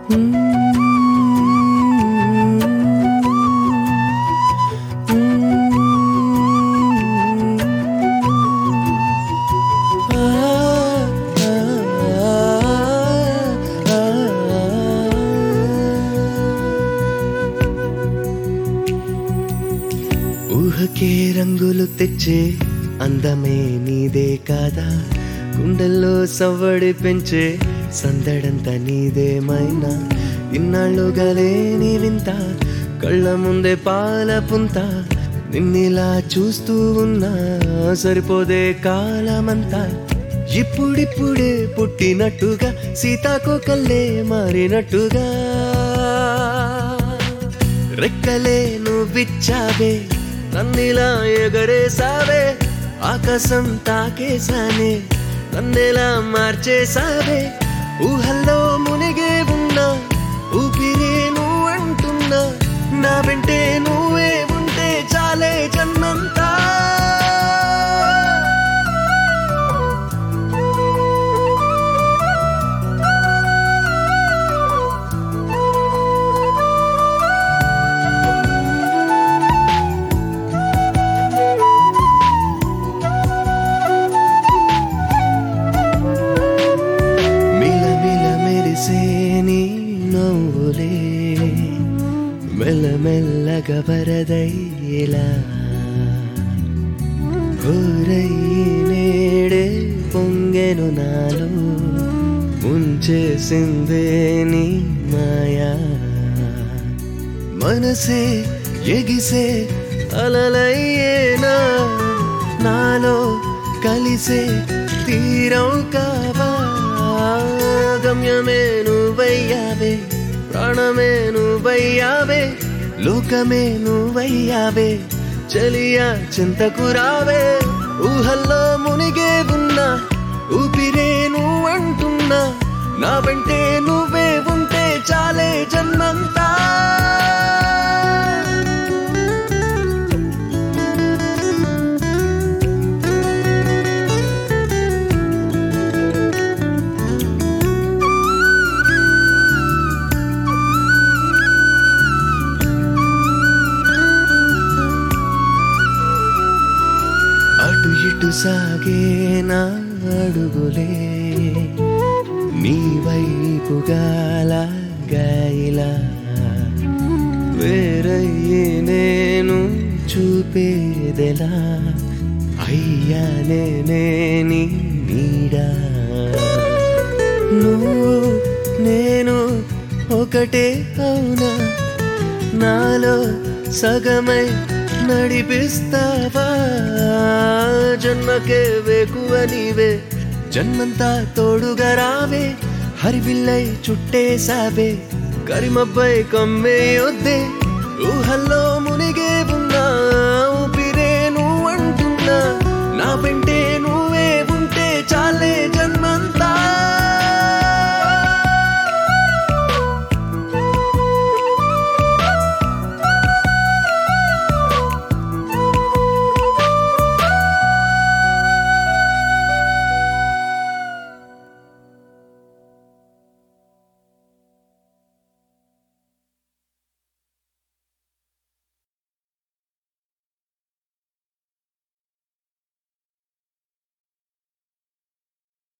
ఊహకే రంగులు తెచ్చే అందమే నీదే కాదా గుండెల్లో సవ్వడి పెంచే సందడంతా నీదేమైనా ఇన్నాళ్ళుగాలే నీ వింత కళ్ళ ముందే పాల పుంత నిన్నిలా చూస్తూ ఉన్నా సరిపోదే కాలమంతా ఇప్పుడిప్పుడే పుట్టినట్టుగా సీతాకోకల్లే మారినట్టుగా రెక్కలే నువ్విచ్చావే నన్నిలా ఎగరేసావే ఆకాశం తాకేసానే నన్నెలా మార్చేసావే ఊహల్లో మునిగే ఉన్నా ఊపిరే నువ్వంటున్నా నా వెంటే నువ్వే ఉంటే చాలే జన్మంతా మిలమిల మెరిసే నీ నవ్వులే మెల్లమెల్లగా వరదయ్యేలా ఊరయ్యి నేడే పొంగెను నాలో ముంచేసిందే నీ మాయా మనసే ఎగిసే అలలయ్యేనా నాలో కలిసే తీరం కావా గమ్యమే నువ్వయ్యావే ప్రాణమే నువ్వయ్యావే లోకమే నువ్వయ్యావే చలియా చింతకు రావే ఊహల్లో మునిగే ఉన్నా ఊపిరే నువ్వంటున్నా నా వెంటే నువ్వే ఉంటే చాలే జన్మంతా అటు ఇటు సాగే నా అడుగులే నీ వైపుగా లాగాయిలా వేరయ్యి నేను చూపేదెలా అయ్యానే నీ నీడా నువ్వు నేను ఒకటే అవునా నాలో సగమై నడిపిస్తావా జన్మకే వేకువ నీవే జన్మంతా తోడుగా రావే హరివిల్లై చుట్టేసావే కరిమబ్బై కమ్మే వద్దే ఊహల్లో